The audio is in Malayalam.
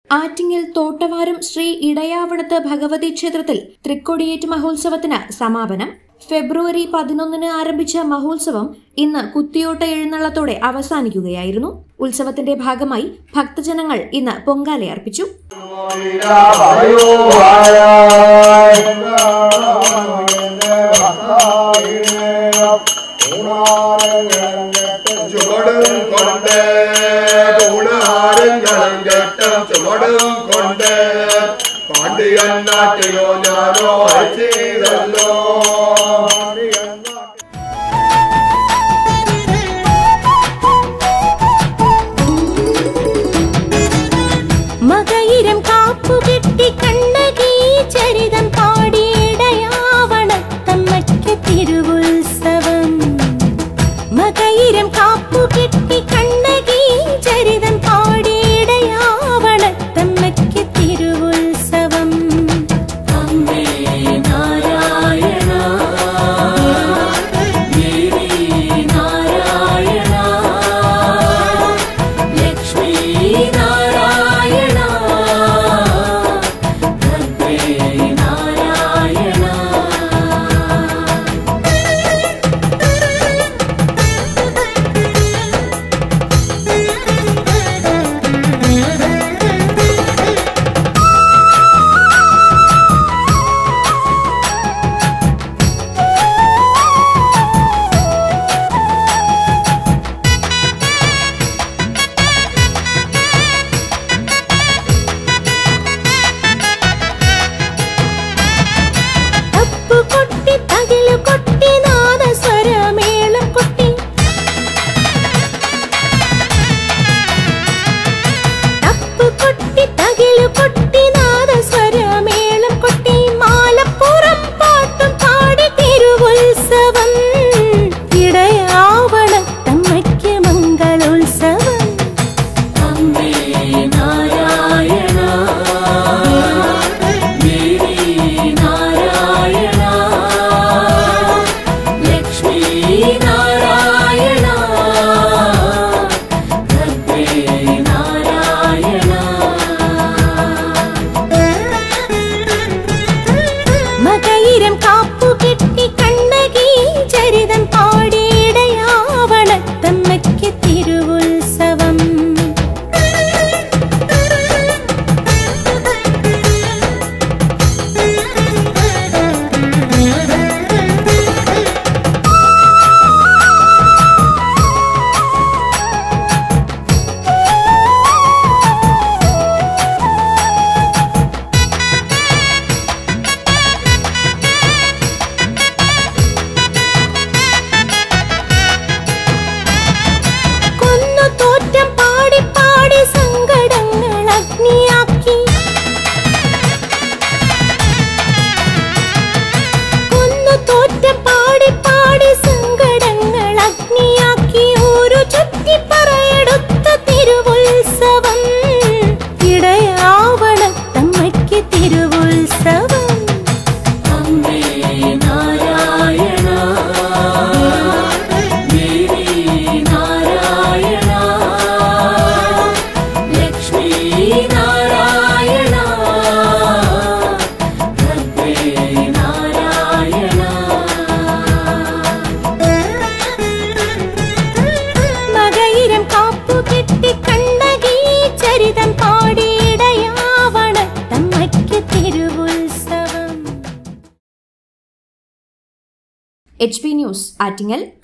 ആറ്റിങ്ങൽ തോട്ടവാരം ശ്രീ ഇടയാവണത്ത് ഭഗവതി ക്ഷേത്രത്തിൽ തൃക്കൊടിയേറ്റ് മഹോത്സവത്തിന് സമാപനം ഫെബ്രുവരി പതിനൊന്നിന് ആരംഭിച്ച മഹോത്സവം ഇന്ന് കുത്തിയോട്ട എഴുന്നള്ളത്തോടെ അവസാനിക്കുകയായിരുന്നു ഉത്സവത്തിന്റെ ഭാഗമായി ഭക്തജനങ്ങൾ ഇന്ന് പൊങ്കാലയർപ്പിച്ചു ചുവടും കൊണ്ട് ഊണാരങ്ങളും കെട്ടും ചുവടും കൊണ്ട് പാണ്ഡിയൻ നാട്ടിലോ ഞാനോ അയച്ചതല്ലോ മകയിരം കാപ്പുകെട്ടി കണ്ണകീ ചരിതം പാടിയിടയാവണത്തമ്മയ്ക്ക് തിരുവുത്സവം മകയിരം കാപ്പുകെട്ടി കണ്ണകീ ചരിതം പാടിയിടയാവണത്തമ്മയ്ക്ക് തിരുവുത്സവം അമ്മേ നാരായണ ദേവി നാരായണ ലക്ഷ്മീ നാരായണ ഭദ്രേ നാരായണ തപ്പു കൊട്ടി തകിലു കൊട്ടി നാദസ്വരമേളം കൊട്ടി തപ്പു കൊട്ടി തകിലു കൊട്ടി നാദസ്വരമേളം കൊട്ടി മാലപ്പുറം പാട്ടും പാടി തിരുവുത്സവം ഇടയാവണത്തമ്മയ്ക്ക് മംഗളോത്സവം അമ്മേ നാരായണ ദേവി നാരായണ ലക്ഷ്മീ നാരായണ ഭദ്രേ നാരായണ മകയിരം കാപ്പുകെട്ടി കണ്ണകീ ചരിതം പാടിയിടയാവണത്തമ്മയ്ക്ക് തിരുവുത്സവം കൊന്നു തോറ്റം പാടി പാടി സങ്കടങ്ങൾ അഗ്നിയാക്കി കൊന്നു തോറ്റം പാടി പാടി സങ്കടങ്ങൾ അഗ്നിയാക്കി ഒരു ചുറ്റി പറയെടുത്ത തിരുവുത്സവം ഇടയാവണത്തമ്മയ്ക്ക് തിരുവുത്സവം അമ്മേ നാരായണ ദേവി നാരായണ ലക്ഷ്മീ നാരായണ ഭദ്രേ നാരായണ മകയിരം കാപ്പുകെട്ടി കണ്ണകീ ചരിതം പാടിയിടയാവണത്തമ്മയ്ക്ക് തിരുവുത്സവം എച്ച് പി ന്യൂസ് ആറ്റിങ്ങൽ